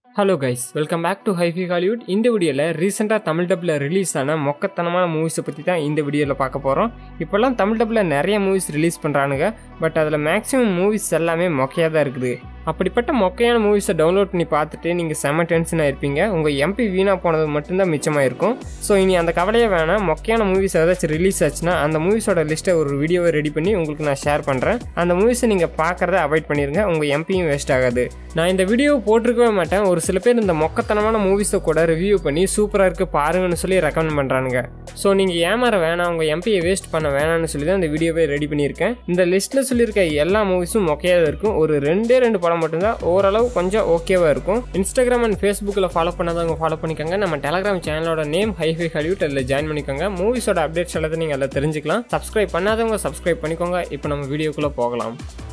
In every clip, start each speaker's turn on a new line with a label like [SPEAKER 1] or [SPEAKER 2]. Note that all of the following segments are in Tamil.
[SPEAKER 1] hello guys welcome back to HiFi Hollywood இந்த வீடியோவில் ரீசெண்டாக தமிழ் டப்பில் ரிலீஸ் ஆன மொக்கத்தனமான மூவிஸை பற்றி தான் இந்த வீடியோவில் பார்க்க போகிறோம் இப்போல்லாம் தமிழ் டப்பில் நிறைய மூவிஸ் ரிலீஸ் பண்ணுறானுங்க பட் அதில் மேக்ஸிமம் மூவிஸ் எல்லாமே மொக்கையாக தான் இருக்குது அப்படிப்பட்ட மொக்கையான மூவிஸை டவுன்லோட் பண்ணி பார்த்துட்டு நீங்கள் செம டென்ஷனாக இருப்பீங்க உங்கள் எம்பி வீணாக போனது மட்டும்தான் மிச்சமாக இருக்கும் ஸோ இனி அந்த கவலையே வேணாம் மொக்கையான மூவிஸ் ஏதாச்சும் ரிலீஸ் ஆச்சுன்னா அந்த மூவிஸோட லிஸ்ட்டை ஒரு வீடியோவை ரெடி பண்ணி உங்களுக்கு நான் ஷேர் பண்ணுறேன் அந்த மூவிஸை நீங்கள் பார்க்குறத அவாய்ட் பண்ணிடுங்க உங்கள் எம்பியும் வேஸ்ட் ஆகாது நான் இந்த வீடியோவை போட்டிருக்கவே மாட்டேன் ஒரு சில பேர் இந்த மொக்கத்தனமான மூவிஸை கூட ரிவ்யூ பண்ணி சூப்பராக இருக்குது பாருங்கன்னு சொல்லி ரெக்கமெண்ட் பண்ணுறானுங்க ஸோ நீங்கள் ஏமாற வேணாம் உங்கள் எம்பியை வேஸ்ட் பண்ண வேணாம்னு சொல்லி தான் இந்த வீடியோவை ரெடி பண்ணியிருக்கேன் இந்த லிஸ்ட்டில் சொல்லியிருக்க எல்லா மூவிஸும் மொக்கையாக தான் இருக்கும் ஒரு ரெண்டே ரெண்டு படம் மட்டும்தான் ஓரளவு கொஞ்சம் ஓகேவாக இருக்கும் இன்ஸ்டாகிராம் அண்ட் ஃபேஸ்புக்கில் ஃபாலோ பண்ணாதவங்க ஃபாலோ பண்ணிக்கோங்க நம்ம டெலகிராம் சேனலோட நேம் ஹைஃபை ஹாலிவுட் அதில் ஜாயின் பண்ணிக்கோங்க மூவிஸோட அப்டேட்ஸ் எல்லாத்தையும் நீங்கள் அதில் தெரிஞ்சுக்கலாம் சப்ஸ்கிரைப் பண்ணாதவங்க சப்ஸ்கிரைப் பண்ணிக்கோங்க இப்போ நம்ம வீடியோக்குள்ளே போகலாம்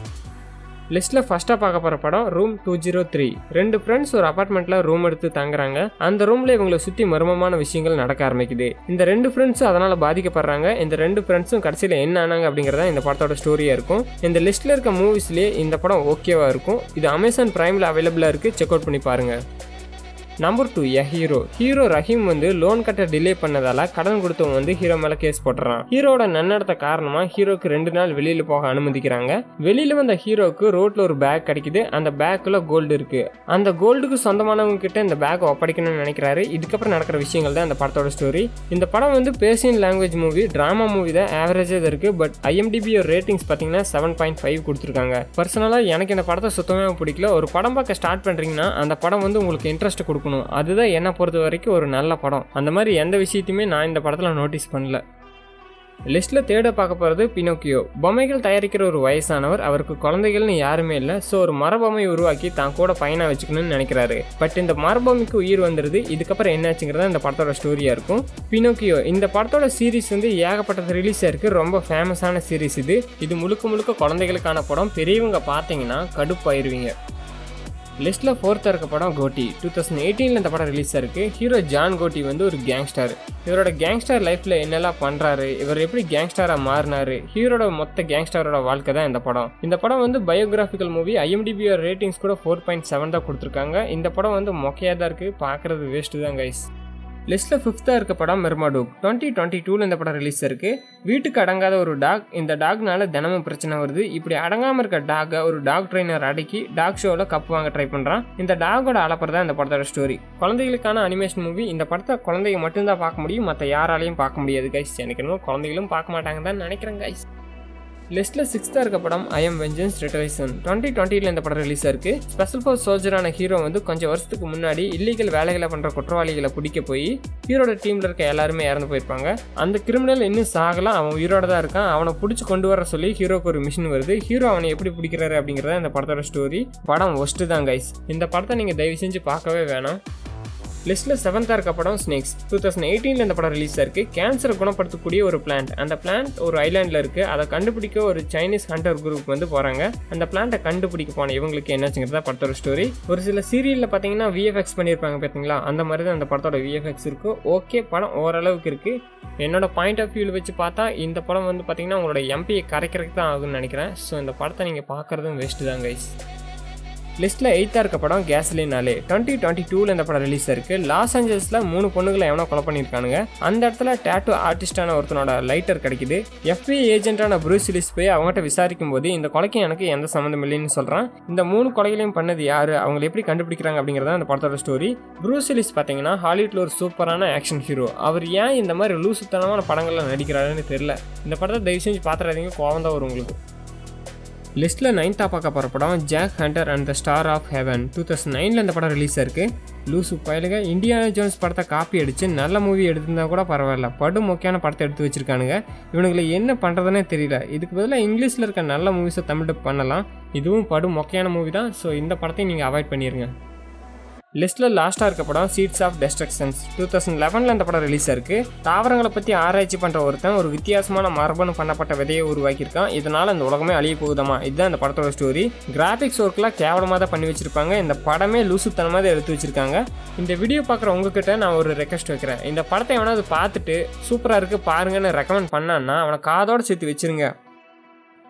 [SPEAKER 1] லிஸ்ட்டில் ஃபஸ்ட்டாக பார்க்க போகிற படம் ரூம் டூ ஜீரோ த்ரீ ரெண்டு ஃப்ரெண்ட்ஸ் ஒரு அப்பார்ட்மெண்ட்டில் ரூம் எடுத்து தங்குறாங்க அந்த ரூமில் இவங்களை சுற்றி மர்மமான விஷயங்கள் நடக்க ஆரம்பிக்குது இந்த ரெண்டு ஃப்ரெண்ட்ஸும் அதனால் பாதிக்கப்படுறாங்க இந்த ரெண்டு ஃப்ரெண்ட்ஸும் கடைசியில் என்ன ஆனாங்க அப்படிங்கிறத இந்த படத்தோட ஸ்டோரியாக இருக்கும் இந்த லிஸ்ட்டில் இருக்க மூவிஸ்லேயே இந்த படம் ஓகேவாக இருக்கும் இது அமேசான் ப்ரைமில் அவைலபிளாக இருக்குது செக் அவுட் பண்ணி பாருங்கள் number two a hero hero Rahim வந்து லோன் கட்ட டிலே பண்ணதால கடன் கொடுத்தவங்க வந்து ஹீரோ மேல கேஸ் போட்டுறான் ஹீரோட நன்னடத்த காரணமா ஹீரோக்கு ரெண்டு நாள் வெளியில போக அனுமதிக்கிறாங்க வெளியில வந்த ஹீரோக்கு ரோட்ல ஒரு பேக் கிடைக்குது அந்த பேக்குள்ள கோல்டு இருக்கு அந்த கோல்டுக்கு சொந்தமானவங்க கிட்ட இந்த பேக் ஒப்படைக்கணும்னு நினைக்கிறாரு இதுக்கப்புறம் நடக்கிற விஷயங்கள் தான் இந்த படத்தோட ஸ்டோரி இந்த படம் வந்து Persian language movie drama movie தான் ஆவரேஜாக தான் இருக்கு பட் ஐஎம்டிபி ரேட்டிங்ஸ் பார்த்தீங்கன்னா செவன் பாயிண்ட் ஃபைவ் கொடுத்துருக்காங்க பர்சனலாக எனக்கு இந்த படத்தை சுத்தமாக பிடிக்கல ஒரு படம் பார்க்க ஸ்டார்ட் பண்ணுறீங்கன்னா அந்த படம் வந்து உங்களுக்கு இன்ட்ரெஸ்ட் கொடுக்கும் கொடுக்கணும் அதுதான் என்னை பொறுத்த வரைக்கும் ஒரு நல்ல படம் அந்த மாதிரி எந்த விஷயத்தையுமே நான் இந்த படத்தில் நோட்டீஸ் பண்ணல லிஸ்ட்டில் தேட பார்க்க போகிறது பினோக்கியோ பொம்மைகள் தயாரிக்கிற ஒரு வயசானவர் அவருக்கு குழந்தைகள்னு யாருமே இல்லை ஸோ ஒரு மரபொம்மை உருவாக்கி தான் கூட பையனாக வச்சுக்கணும்னு நினைக்கிறாரு பட் இந்த மரபொம்மைக்கு உயிர் வந்துடுது இதுக்கப்புறம் என்னாச்சுங்கிறதா இந்த படத்தோட ஸ்டோரியாக இருக்கும் பினோக்கியோ இந்த படத்தோட சீரிஸ் வந்து ஏகப்பட்டது ரிலீஸ் ஆயிருக்கு ரொம்ப ஃபேமஸான சீரிஸ் இது இது முழுக்க முழுக்க குழந்தைகளுக்கான படம் பெரியவங்க பார்த்தீங்கன்னா கடுப்பாயிருவீங்க லிஸ்ட்டில் ஃபோர்த்தாக இருக்க படம் கோட்டி டூ தௌசண்ட் எயிட்டீனில் இந்த படம் ரிலீஸ் ஆயிருக்கு ஹீரோ ஜான் கோட்டி வந்து ஒரு கேங்ஸ்டர் இவரோட கேங்ஸ்டர் லைஃப்பில் என்னெல்லாம் பண்ணுறாரு இவர் எப்படி கேங்ஸ்டராக மாறினாரு ஹீரோட மொத்த கேங்ஸ்டரோட வாழ்க்கை தான் இந்த படம் இந்த படம் வந்து பயோகிராஃபிக்கல் மூவி ஐஎம்டிபிஆர் ரேட்டிங்ஸ் கூட ஃபோர் பாயிண்ட் செவன் தான் கொடுத்துருக்காங்க இந்த படம் வந்து மொக்கையாக தான் இருக்குது பார்க்குறது வேஸ்ட்டு தான் கைஸ் லிஸ்ட்டில் ஃபிஃப்த்தாக இருக்க படம் மெர்மாடோக் டுவெண்ட்டி டுவெண்ட்டி டூவில் இந்த படம் ரிலீஸ் இருக்குது வீட்டுக்கு அடங்காத ஒரு டாக் இந்த டாக்னால தினமும் பிரச்சனை வருது இப்படி அடங்காமல் இருக்க டாகை ஒரு டாக் ட்ரைனர் அடக்கி டாக் ஷோவில் கப் வாங்க ட்ரை பண்ணுறான் இந்த டாகோட அளப்பர் தான் இந்த படத்தோட ஸ்டோரி குழந்தைகளுக்கான அனிமேஷன் மூவி இந்த படத்தை குழந்தைங்க மட்டும்தான் பார்க்க முடியும் மற்ற யாராலையும் பார்க்க முடியாது கைஸ் எனக்கு என்னமோ குழந்தைகளும் பார்க்க மாட்டாங்க தான் நினைக்கிறேன் கைஸ் லிஸ்ட்டில் சிக்ஸ்த்தாக இருக்க படம் I am vengeance retaliation twenty டுவெண்ட்டியில் இந்த படம் ரிலீஸ் ஆயிருக்கு ஸ்பெஷல் ஃபோர்ஸ் சோல்ஜரான ஹீரோ வந்து கொஞ்சம் வருஷத்துக்கு முன்னாடி இல்லீகல் வேலைகளை பண்ணுற குற்றவாளிகளை பிடிக்க போய் ஹீரோட டீமில் இருக்க எல்லாருமே இறந்து போயிருப்பாங்க அந்த கிரிமினல் இன்னும் சாகலாம் அவன் உயிரோட தான் இருக்கான் அவனை பிடிச்சி கொண்டு வர சொல்லி ஹீரோக்கு ஒரு மிஷின் வருது ஹீரோ அவனை எப்படி பிடிக்கிறாரு அப்படிங்கிறத இந்த படத்தோட ஸ்டோரி படம் ஒஸ்ட்டு தான் கைஸ் இந்த படத்தை நீங்கள் தயவு செஞ்சு பார்க்கவே வேணாம் லிஸ்ட்டில் செவன்த்தாக இருக்க படம் ஸ்னேக்ஸ் டூ தௌசண்ட் எயிட்டீனில் இந்த படம் ரிலீஸ் ஆயிருக்கு கேன்சரை குணப்படுத்தக்கூடிய ஒரு பிளான்ட் அந்த பிளான்ட் ஒரு ஐலாண்டில் இருக்குது அதை கண்டுபிடிக்க ஒரு சைனீஸ் ஹண்டர் குரூப் வந்து போகிறாங்க அந்த பிளான்ட்டை கண்டுபிடிக்க போன இவங்களுக்கு என்னாச்சுங்கிறதா படத்தோட ஸ்டோரி ஒரு சில சீரியலில் பார்த்தீங்கன்னா விஎஃப்எக்ஸ் பண்ணியிருப்பாங்க பார்த்தீங்களா அந்த மாதிரி தான் அந்த படத்தோட விஎஃப்எக்ஸ் இருக்கும் ஓகே படம் ஓரளவுக்கு இருக்குது என்னோட பாயிண்ட் ஆஃப் வியூவில் வச்சு பார்த்தா இந்த படம் வந்து பார்த்தீங்கன்னா உங்களோட எம்பியை கரைக்கிறதுக்கு தான் ஆகும்னு நினைக்கிறேன் ஸோ இந்த படத்தை நீங்கள் பார்க்குறதும் வேஸ்ட்டு தான் கைஸ் லிஸ்ட்டில் எயித்தாக இருக்க படம் கேஸ்லினாலே டுவெண்ட்டி டுவெண்ட்டி டூவில் இந்த படம் ரிலீஸ் ஆயிருக்கு லாஸ் ஏஞ்சல்ஸில் மூணு பொண்ணுகளை எவனோ கொலை பண்ணியிருக்கானுங்க அந்த இடத்துல டேட்டூ ஆர்டிஸ்டான ஒருத்தனோட லைட்டர் கிடைக்குது எஃபிஐ ஏஜென்ட்டான ப்ரூஸ் வில்லிஸ் போய் அவங்ககிட்ட விசாரிக்கும் போது இந்த கொலைக்கு எனக்கு எந்த சம்மந்தம் இல்லைன்னு சொல்கிறான் இந்த மூணு கொலைகளையும் பண்ணது யார் அவங்களை எப்படி கண்டுபிடிக்கிறாங்க அப்படிங்கிறத அந்த படத்தோட ஸ்டோரி ப்ரூஸ் வில்லிஸ் பார்த்தீங்கன்னா ஹாலிவுட்டில் ஒரு சூப்பரான ஆக்ஷன் ஹீரோ அவர் ஏன் இந்த மாதிரி லூசுத்தனமான படங்களில் நடிக்கிறாருன்னு தெரியல இந்த படத்தை தயவு செஞ்சு பார்த்துறாதீங்க கோவம் தான் வரும் உங்களுக்கு லிஸ்ட்டில் நைன்த்தாக பார்க்க போகிற படம் Jack Hunter and the star of heaven two thousand நைனில் இந்த படம் ரிலீஸ் ஆயிருக்கு லூசு பயலுக இந்தியானா ஜோன்ஸ் படத்தை காப்பி அடித்து நல்ல மூவி எடுத்திருந்தா கூட பரவாயில்ல படு முக்கியமான படத்தை எடுத்து வச்சிருக்கானுங்க இவனுங்களை என்ன பண்ணுறதுனே தெரியல இதுக்கு பதிலாக இங்கிலீஷில் இருக்க நல்ல மூவிஸை தமிழ் டப் பண்ணலாம் இதுவும் படு மொக்கையான மூவி தான் ஸோ இந்த படத்தையும் நீங்கள் அவாய்ட் பண்ணிடுங்க லிஸ்ட்டில் லாஸ்ட்டாக இருக்க படம் seeds of destructions two thousand லெவனில் இந்த படம் ரிலீஸ் ஆயிருக்கு தாவரங்களை பற்றி ஆராய்ச்சி பண்ணுற ஒருத்தன் ஒரு வித்தியாசமான மரபணு பண்ணப்பட்ட விதையை உருவாக்கியிருக்கான் இதனால் இந்த உலகமே அழிய போகுதாமா இதுதான் இந்த படத்தோட ஸ்டோரி கிராஃபிக்ஸ் ஒர்க்லாம் கேவலமாக தான் பண்ணி வச்சிருப்பாங்க இந்த படமே லூசுத்தனமாக தான் எடுத்து வச்சிருக்காங்க இந்த வீடியோ பார்க்குற உங்ககிட்ட நான் ஒரு ரெக்வஸ்ட் வைக்கிறேன் இந்த படத்தை எவனாவது பார்த்துட்டு சூப்பராக இருக்குது பாருங்கன்னு ரெக்கமெண்ட் பண்ணான்னா அவனை காதோடு சேர்த்து வச்சிருங்க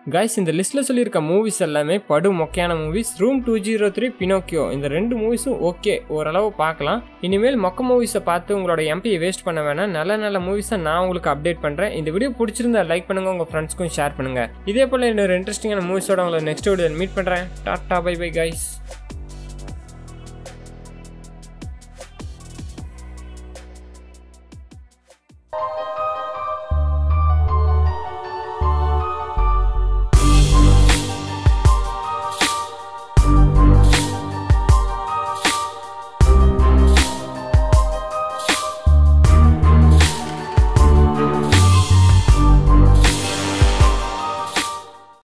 [SPEAKER 1] கைஸ் இந்த லிஸ்ட்டில் சொல்லியிருக்க மூவிஸ் எல்லாமே படு மொக்கையான movies room two zero three Pinocchio இந்த ரெண்டு மூவிஸும் ஓகே ஓரளவு பார்க்கலாம் இனிமேல் மொக்க மூவிஸை பார்த்து உங்களோட எம்பியை வேஸ்ட் பண்ண வேணாம் நல்ல நல்ல மூவிஸை நான் உங்களுக்கு அப்டேட் பண்ணுறேன் இந்த வீடியோ பிடிச்சிருந்தா லைக் பண்ணுங்கள் உங்கள் ஃப்ரெண்ட்ஸ்க்கும் ஷேர் பண்ணுங்கள் இதே போல் இன்னொரு இன்ட்ரெஸ்டிங்கான மூவிஸோட உங்களை நெக்ஸ்ட் வீடியோ மீட் பண்ணுறேன் டாட்டா பை பை கைஸ்